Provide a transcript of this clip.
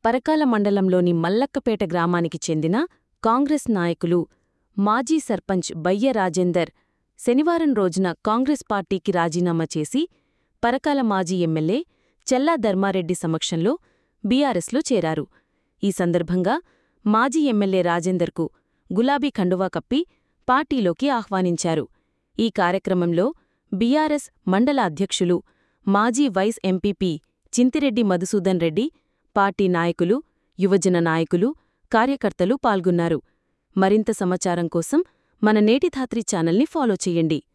పరకాల మండలంలోని మల్లక్కపేట గ్రామానికి చెందిన కాంగ్రెస్ నాయకులు మాజీ సర్పంచ్ బయ్య రాజేందర్ శనివారం రోజున కాంగ్రెస్ పార్టీకి రాజీనామా చేసి పరకాల మాజీ ఎమ్మెల్యే చెల్లా ధర్మారెడ్డి సమక్షంలో బీఆర్ఎస్లో చేరారు ఈ సందర్భంగా మాజీ ఎమ్మెల్యే రాజేందర్కు గులాబీ కండువా కప్పి పార్టీలోకి ఆహ్వానించారు ఈ కార్యక్రమంలో బీఆర్ఎస్ మండల అధ్యక్షులు మాజీ vice MPP Chintireddy Madhusudan Reddy party నాయకులు యువజన నాయకులు కార్యకర్తలు పాల్గొన్నారు మరింత సమాచారం కోసం మన నేటిధాత్రి ఛానల్ని ఫాలో చేయండి